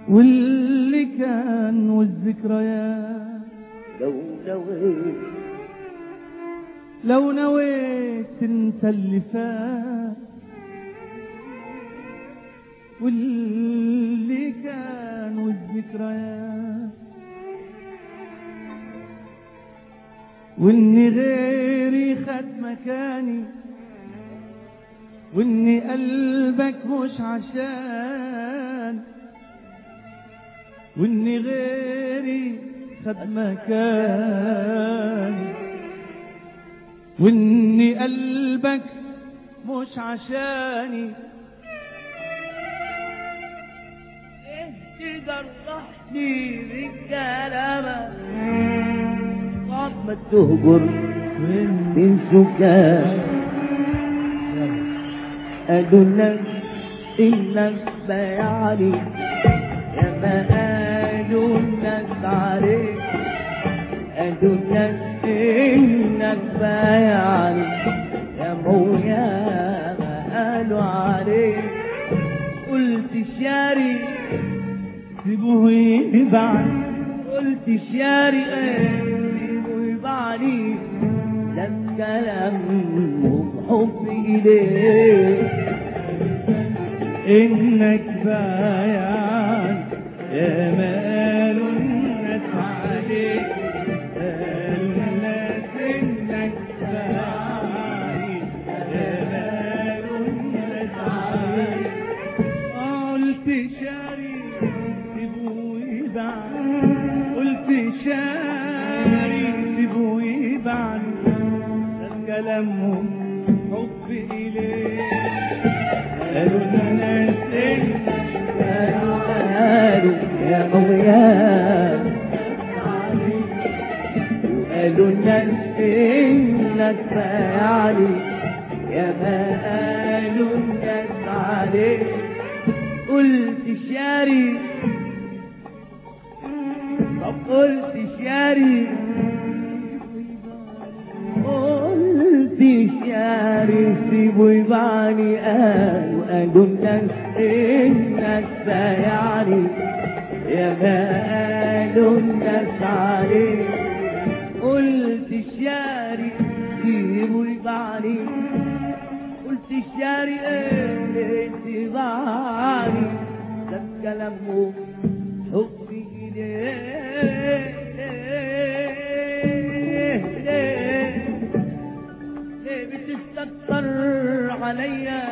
واللي كان والذكريات لو نويت لو نويت انت اللي فات واللي كان والذكريات واني غيري خد مكاني واني قلبك مش عشان واني غيري خد مكاني واني قلبك مش عشاني ايه تجرحني بالكلامة صعب ما تهجر من سكان قالوا الناس انك بيعني يا ما قالوا الناس عليك قالوا الناس انك بيعني يا مويا ما قالوا عليك قلت شاري سيبوه يبعد قلت شاري ايه ويبعني لا الكلام وحب اليك انك بايعان يا مال الناس عليك قالوا الناس انك بايعان يا مال الناس عليك قلت شاري سيبوه يبعد قلت شاري سيبوه يبعد ده كلامهم حب إليك قالوا الناس إنك قالوا قالوا يا مويا وقالوا الناس انك فاعلي يا ما قالوا الناس عليك قلت شاري طب قلت شاري قلت شاري سيبوا يبعني قالوا قالوا الناس انك بايعني يا ما قالوا الناس عليك قلت شاري سيبوا يبعني قلت شاري ايه تبعني ده كلامهم حبي إليه ليه بتستكتر عليا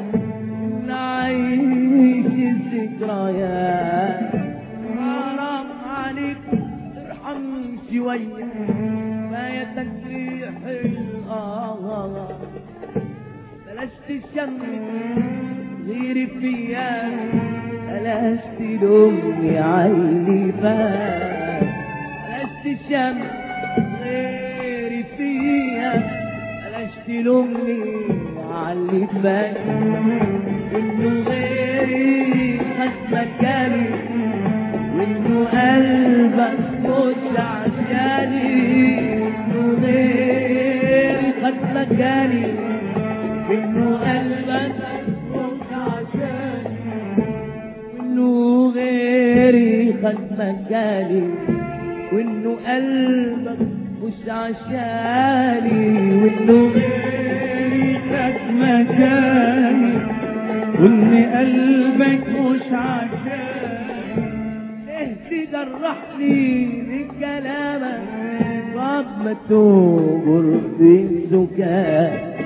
نعيش الذكريات حرام عليك ارحم شوية ما يتجريح الآه بلاش تشمت غيري فيا بلاش تلومني عاللي فات بلاش تشمت غيري فيا بلاش تلومني عاللي فات انه غيري خد مكاني وانه قلبك مش عشاني انه غيري خد مكاني انه قلبك مش عشاني وانه غيري خد مكاني وانه قلبك مش عشاني وانه غيري خد مكاني وان قلبك مش عشان ليه تجرحني بكلامك طب ما تهجر في الزكاه